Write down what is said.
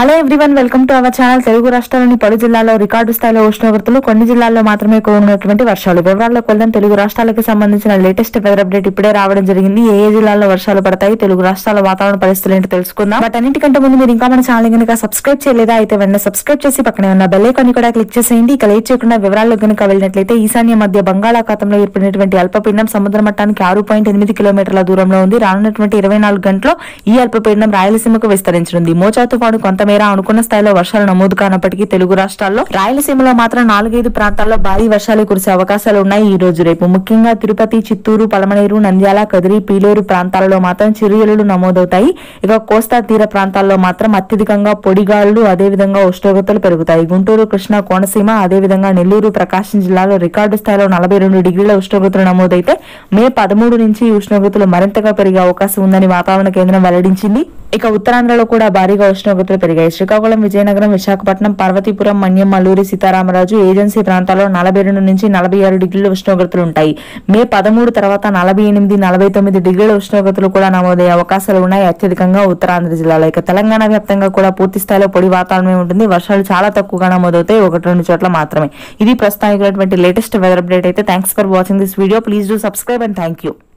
hello everyone welcome to our channel Telugu రాష్ట్రాల్లోని పలు జిల్లాల్లో రికార్డు స్థాయిలో ఉష్ణోగ్రతలు కొన్ని జిల్లాల్లో మాత్రమే కురినటువంటి వర్షాలు వివరాల్లోకి వెళ్దాం తెలుగు రాష్ట్రాలకు సంబంధించిన లేటెస్ట్ వెదర్ అప్డేట్ ఇప్పుడే రావడం జరిగింది ఏ ఏ జిల్లాల్లో వర్షాలు పడతాయి తెలుగు రాష్ట్రాల వాతావరణ పరిస్థితులు ఏంటో తెలుసుకుందాం బట్ అన్నిటికంటే ముందు మీరు ఇంకా మన ఛానల్ కనుక సబ్స్క్రైబ్ చేయలేదా అయితే వెంటనే సబ్స్క్రైబ్ చేసి పక్కనే ఉన్న బెల్ ఐకాన్ కూడా క్లిక్ చేసేయండి ఇక లేట్ చేయకుండా వివరాల్లో కనుక వెళ్ళినట్లయితే ఈశాన్య మధ్య బంగాళాఖాతంలో ఏర్పడినటువంటి అల్పపీడనం సముద్ర మట్టానికి ఆరు పాయింట్ ఎనిమిది కిలోమీటర్ల దూరంలో ఉంది రానున్నటువంటి ఇరవై నాలుగు గంటల్లో ఈ అల్పపీడనం రాయలసీమకు విస్తరించనుంది మోచా తుఫాను కొంతమేర అనుకున్న స్థాయిలో వర్షాలు నమోదు కానప్పటికీ తెలుగు రాష్ట్రాల్లో రాయలసీమలో మాత్రం నాలుగైదు ప్రాంతాల్లో భారీ వర్షాలు కురిసే అవకాశాలు ఉన్నాయి ఈ రోజు రేపు ముఖ్యంగా తిరుపతి చిత్తూరు పలమనేరు నంద్యాల కదిరి పీలేరు ప్రాంతాలలో మాత్రం చిరుయలులు నమోదవుతాయి ఇక కోస్తా తీర ప్రాంతాల్లో మాత్రం అత్యధికంగా పొడిగాళ్లు అదేవిధంగా ఉష్ణోగ్రతలు పెరుగుతాయి గుంటూరు కృష్ణా కోనసీమ అదేవిధంగా నెల్లూరు ప్రకాశం జిల్లాలో రికార్డు స్థాయిలో నలభై రెండు డిగ్రీల ఉష్ణోగ్రతలు నమోదైతే మే పదమూడు నుంచి ఈ ఉష్ణోగ్రతలు మరింతగా పెరిగే అవకాశం ఉందని వాతావరణ కేంద్రం వెల్లడించింది ఇక ఉత్తరాంధ్రలో కూడా భారీగా ఉష్ణోగ్రతలు పెరిగాయి శ్రీకాకుళం విజయనగరం విశాఖపట్నం పార్వతీపురం మన్యం మల్లూరి సీతారామరాజు ఏజెన్సీ ప్రాంతాల్లో నలభై రెండు నుంచి నలభై ఆరు డిగ్రీల ఉష్ణోగ్రతలు ఉంటాయి మే పదమూడు తర్వాత నలభై ఎనిమిది నలభై తొమ్మిది డిగ్రీల ఉష్ణోగ్రతలు కూడా నమోదయ్యే అవకాశాలు ఉన్నాయి అత్యధికంగా ఉత్తరాంధ్ర జిల్లాలో ఇక తెలంగాణ వ్యాప్తంగా కూడా పూర్తి స్థాయిలో పొడి వాతావరణమే ఉంటుంది వర్షాలు చాలా తక్కువగా నమోదవుతాయి ఒకటి రెండు చోట్ల మాత్రమే ఇది ప్రస్తుతానికి లేటెస్ట్ వెదర్ అప్డేట్ అయితే thanks for watching this video please do subscribe and thank you